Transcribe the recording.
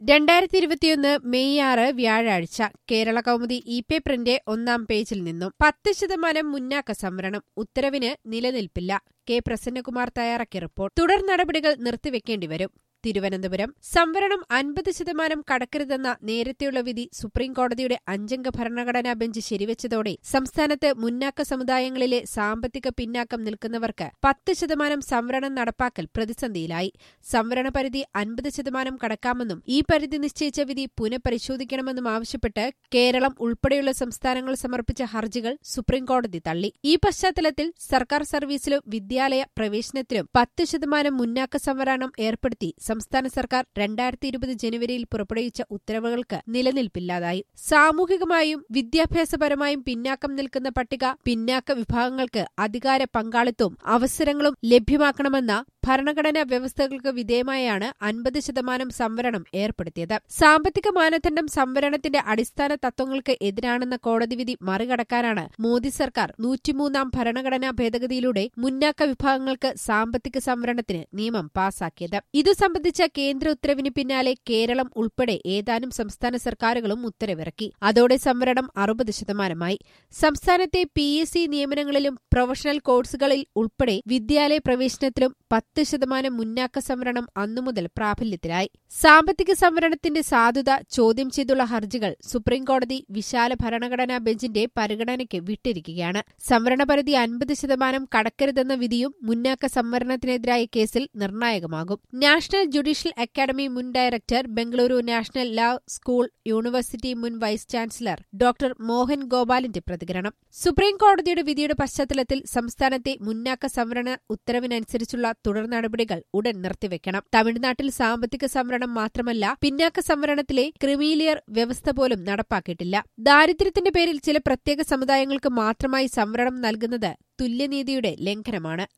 രണ്ടായിരത്തി ഇരുപത്തിയൊന്ന് മെയ് ആറ് വ്യാഴാഴ്ച കേരള കൗമുദി ഇ പേപ്പറിന്റെ ഒന്നാം പേജിൽ നിന്നും പത്ത് ശതമാനം മുന്നാക്ക സംവരണം ഉത്തരവിന് നിലനിൽപ്പില്ല കെ പ്രസന്നകുമാർ തയ്യാറാക്കിയ റിപ്പോർട്ട് തുടർ നടപടികൾ നിർത്തിവെക്കേണ്ടിവരും തിരുവനന്തപുരം സംവരണം അൻപത് ശതമാനം കടക്കരുതെന്ന നേരത്തെയുള്ള വിധി സുപ്രീംകോടതിയുടെ അഞ്ചംഗ ഭരണഘടനാ ബെഞ്ച് ശരിവച്ചതോടെ സംസ്ഥാനത്ത് മുന്നാക്ക സമുദായങ്ങളിലെ സാമ്പത്തിക പിന്നാക്കം നിൽക്കുന്നവർക്ക് പത്ത് ശതമാനം സംവരണം നടപ്പാക്കൽ പ്രതിസന്ധിയിലായി സംവരണ പരിധി അൻപത് ശതമാനം കടക്കാമെന്നും ഈ പരിധി നിശ്ചയിച്ച വിധി പുനഃപരിശോധിക്കണമെന്നും ആവശ്യപ്പെട്ട് കേരളം ഉൾപ്പെടെയുള്ള സംസ്ഥാനങ്ങൾ സമർപ്പിച്ച ഹർജികൾ സുപ്രീംകോടതി തള്ളി ഈ പശ്ചാത്തലത്തിൽ സർക്കാർ സർവീസിലും വിദ്യാലയ പ്രവേശനത്തിലും പത്ത് ശതമാനം മുന്നാക്ക സംവരണം ഏർപ്പെടുത്തി സംസ്ഥാന സർക്കാർ രണ്ടായിരത്തി ഇരുപത് ജനുവരിയിൽ പുറപ്പെടുവിച്ച ഉത്തരവുകൾക്ക് നിലനിൽപ്പില്ലാതായി സാമൂഹികമായും വിദ്യാഭ്യാസപരമായും പിന്നാക്കം നിൽക്കുന്ന പട്ടിക പിന്നാക്ക വിഭാഗങ്ങൾക്ക് അധികാര പങ്കാളിത്തവും അവസരങ്ങളും ലഭ്യമാക്കണമെന്ന ഭരണഘടനാ വ്യവസ്ഥകൾക്ക് വിധേയമായാണ് അൻപത് ശതമാനം സംവരണം ഏർപ്പെടുത്തിയത് സാമ്പത്തിക മാനദണ്ഡം സംവരണത്തിന്റെ അടിസ്ഥാന തത്വങ്ങൾക്ക് എതിരാണെന്ന കോടതി വിധി മറികടക്കാനാണ് മോദി സർക്കാർ നൂറ്റിമൂന്നാം ഭരണഘടനാ ഭേദഗതിയിലൂടെ മുന്നാക്ക വിഭാഗങ്ങൾക്ക് സാമ്പത്തിക സംവരണത്തിന് നിയമം പാസാക്കിയത് ഇതു സംബന്ധിച്ച കേന്ദ്ര ഉത്തരവിന് പിന്നാലെ കേരളം ഉൾപ്പെടെ ഏതാനും സംസ്ഥാന സർക്കാരുകളും ഉത്തരവിറക്കി അതോടെ സംവരണം അറുപത് ശതമാനമായി സംസ്ഥാനത്തെ പി എസ് സി നിയമനങ്ങളിലും പ്രൊഫഷണൽ കോഴ്സുകളിൽ ഉൾപ്പെടെ വിദ്യാലയ പ്രവേശനത്തിലും പത്ത് ശതമാനം മുന്നാക്ക സംവരണം അന്നുമുതൽ പ്രാബല്യത്തിലായി സാമ്പത്തിക സംവരണത്തിന്റെ സാധുത ചോദ്യം ചെയ്തുള്ള ഹർജികൾ സുപ്രീംകോടതി വിശാല ഭരണഘടനാ ബെഞ്ചിന്റെ പരിഗണനയ്ക്ക് വിട്ടിരിക്കുകയാണ് സംവരണ പരിധി അൻപത് ശതമാനം കടക്കരുതെന്ന വിധിയും മുന്നാക്ക സംവരണത്തിനെതിരായ കേസിൽ നിർണായകമാകും നാഷണൽ ജുഡീഷ്യൽ അക്കാദമി മുൻ director Bengaluru national law school university മുൻ വൈസ് ചാൻസലർ ഡോക്ടർ മോഹൻ ഗോപാലിന്റെ പ്രതികരണം സുപ്രീംകോടതിയുടെ വിധിയുടെ പശ്ചാത്തലത്തിൽ സംസ്ഥാനത്തെ മുന്നാക്ക സംവരണ ഉത്തരവിനനുസരിച്ചുള്ള തുടർ നടപടികൾ ഉടൻ നിർത്തിവെക്കണം തമിഴ്നാട്ടിൽ സാമ്പത്തിക സംവരണം മാത്രമല്ല പിന്നാക്ക സംവരണത്തിലെ ക്രിമീലിയർ വ്യവസ്ഥ പോലും നടപ്പാക്കിയിട്ടില്ല ദാരിദ്ര്യത്തിന്റെ പേരിൽ ചില പ്രത്യേക സമുദായങ്ങൾക്ക് മാത്രമായി സംവരണം നൽകുന്നത് തുല്യനീതിയുടെ ലംഘനമാണ്